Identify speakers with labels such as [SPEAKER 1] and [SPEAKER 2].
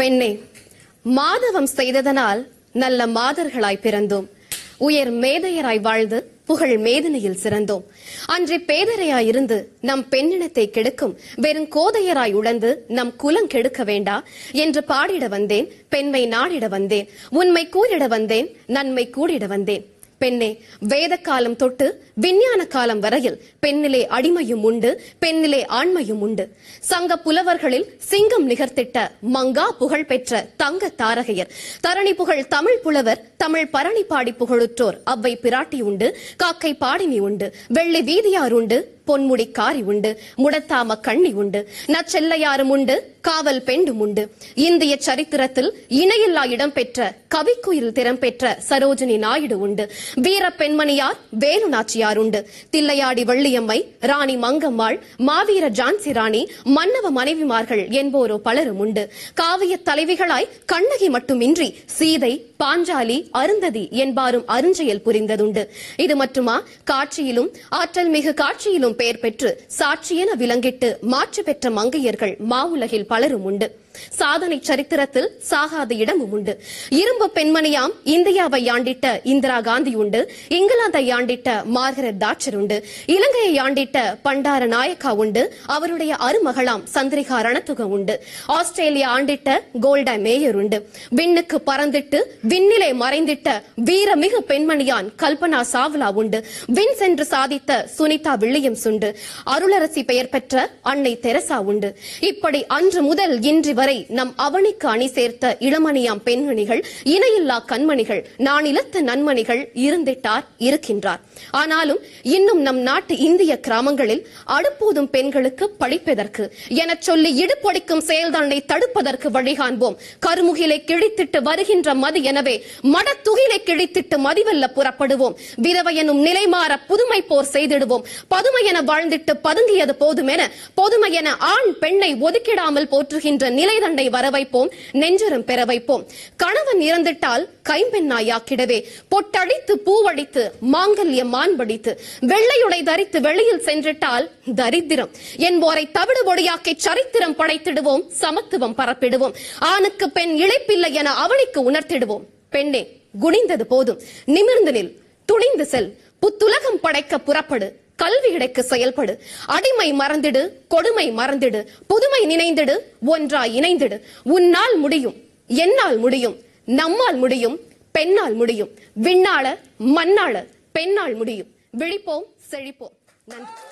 [SPEAKER 1] பெண்ணே மாதவம் செய்ததனால் நல்ல மாதர்களாய் பிறந்தோம் உயர் மேதையராய் வாழ்ந்து புகழ் மேதினியில் சிறந்தோம் அன்றே பேதரையாய் இருந்து நம் பெண்ணினத்தை கெடுக்கும் வெறும் கோதையராய் உழந்து நம் குலம் கெடுக்க வேண்டா என்று பாடிட வந்தேன் பெண்மை நாடிட வந்தேன் உண்மை கூறிட வந்தேன் நன்மை கூடிட வந்தேன் பெண்ணே வேத காலம் தொட்டு விஞ்ஞான காலம் வரையில் பெண்ணிலே அடிமையும் உண்டு பெண்ணிலே ஆண்மையும் உண்டு சங்க புலவர்களில் சிங்கம் நிகர்த்திட்ட மங்கா புகழ் பெற்ற தங்க தாரகையர் தரணி புகழ் தமிழ் புலவர் தமிழ் பரணி பாடி புகழுற்றோர் அவ்வை பிராட்டி உண்டு காக்கை பாடினி உண்டு வெள்ளி வீதியார் உண்டு பொன்முடி காரி உண்டு முடத்தாம கண்ணி உண்டு நச்செல்லையாரும் உண்டு காவல் பெண்டும் உண்டு இந்திய சரித்திரத்தில் இணையில்லா இடம் பெற்ற கவிக்குயில் திறம் பெற்ற சரோஜினி நாயுடு உண்டு வீர பெண்மணியார் வேலு நாச்சியார் உண்டு தில்லையாடி வள்ளியம்மை ராணி மங்கம்மாள் மாவீர ஜான்சி ராணி மன்னவ மனைவிமார்கள் என்போரோ பலரும் உண்டு காவிய தலைவிகளாய் கண்ணகி மட்டுமின்றி சீதை பாஞ்சாலி அருந்ததி என்பாரும் அருஞ்செயல் புரிந்ததுண்டு இது மட்டுமா காட்சியிலும் ஆற்றல் மிகு காட்சியிலும் பெயர் பெற்று சாட்சியென விளங்கிட்டு மாற்று பெற்ற மங்கையர்கள் மாவுலகில் பலரும் உண்டு சாதனை சரித்திரத்தில் சாகாத இடமும் உண்டு இரும்பு பெண்மணியாம் இந்தியாவை ஆண்டிட்ட இந்திரா காந்தி உண்டு இங்கிலாந்தை ஆண்டிட்ட மார்கரெட் தாட்சர் உண்டு இலங்கையை ஆண்டிட்ட பண்டார நாயக்கா உண்டு அவருடைய அருமகளாம் சந்திரிகா ரணத்துக உண்டு ஆஸ்திரேலியா ஆண்டிட்ட கோல்டா மேயர் உண்டு விண்ணுக்கு பறந்திட்டு விண்ணிலே மறைந்திட்ட வீரமிகு பெண்மணியான் கல்பனா சாவ்லா உண்டு வின் சென்று சாதித்த சுனிதா வில்லியம்ஸ் உண்டு அருளரசி பெயர் பெற்ற அன்னை தெரசா உண்டு இப்படி அன்று முதல் இன்று வரை நம் அவனிக்கு அணி சேர்த்த இளமணியாம் பெண்மணிகள் இணையில்லா கண்மணிகள் நானிலத்த நன்மணிகள் இருந்திட்டார் இருக்கின்றார் ஆனாலும் இன்னும் நம் நாட்டு இந்திய கிராமங்களில் அடுப்போதும் பெண்களுக்கு படிப்பதற்கு எனச் சொல்லி இடுப்பொடிக்கும் செயல்தண்டை தடுப்பதற்கு வழிகாண்போம் கருமுகிலை கிழித்திட்டு வருகின்ற மது எனவே மடத்துகிலை கிழித்திட்டு மதிவெல்ல புறப்படுவோம் விதவையனும் நிலைமாற புதுமை போர் செய்திடுவோம் பதுமையென வாழ்ந்திட்டு பதுங்கியது போதுமென பொதுமையென ஆண் பெண்ணை ஒதுக்கிடாமல் போற்றுகின்ற நிலைதண்டை வரவைப்போம் நெஞ்சரும் பெற வைப்போம் கணவன் இறந்துட்டால் கைம்பெண்ணாயாக்கிடவே பொட்டடித்து பூவடித்து மாங்கல்யம் மான்படித்து வெள்ளையுடை தரித்து வெளியில் சென்றிட்டால் தரித்திரம் என்போரை தவிடு பொடியாக்கி சரித்திரம் படைத்திடுவோம் சமத்துவம் பரப்பிடுவோம் ஆணுக்கு பெண் இழைப்பில்லை என அவனுக்கு உணர்த்திடுவோம் பெண்ணே குனிந்தது போதும் நிமிர்ந்து நில் துணிந்து செல் புத்துலகம் படைக்க புறப்படு கல்வி இடைக்க செயல்படு அடிமை மறந்திடு கொடுமை மறந்திடு புதுமை நினைந்திடு ஒன்றாய் இணைந்திடு உன்னால் முடியும் என்னால் முடியும் நம்மால் முடியும் பெண்ணால் முடியும் விண்ணாள மண்ணாள பெண்ணால் முடியும் விழிப்போம் செழிப்போம் நன்றி